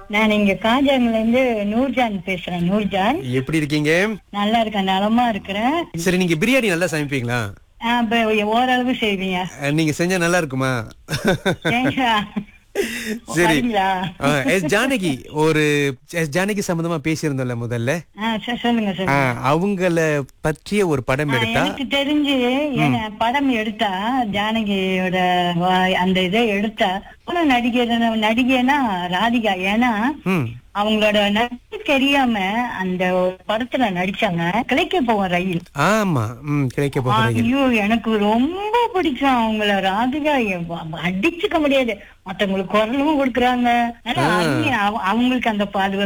நான் இங்க காஜாங்கல இருந்து நூர்ஜான் பேசுறேன் நூர்ஜான் எப்படி இருக்கீங்க நல்லா இருக்கேன் நலமா இருக்கிறேன் சரி நீங்க பிரியாணி நல்லா சமைப்பீங்களா ஆ, இப்ப ஓரளவு செய்வீங்க அஹ், நீங்க செஞ்சா நல்லா இருக்குமா ஏங்க, சரி வரீங்களா? ஆ, எஸ் ஜானகி ஒரு எஸ் ஜானகி சம்பந்தமா பேசியிருந்தோம்ல முதல்ல ஆ, சரி, சொல்லுங்க ஆ, சொல்லுங்க அவங்கள பற்றிய ஒரு படம் ஆ, எடுத்தா எனக்கு தெரிஞ்சு ஏங்க, படம் எடுத்தா ஜானகியோட வா- அந்த இதை எடுத்தா ஆனா நடிகை நடிகைனா ராதிகா ஏன்னா ம் அவங்களோட நடிப்பு தெரியாம அந்த ஒரு படத்துல நடிச்சாங்க கிளைக்க போவோம் ரயில் ஆமா ம் கிடைக்க போகிறீங்க ஐயோ எனக்கு ரொம்ப பிடிக்கும் அவங்கள ராதிகா எ- வ- அடிச்சுக்க முடியாது மத்தவங்களுக்கு குரலும் கொடுக்குறாங்க ஆனா அவங்க- அவங்களுக்கு அந்த பாதுகாப்பு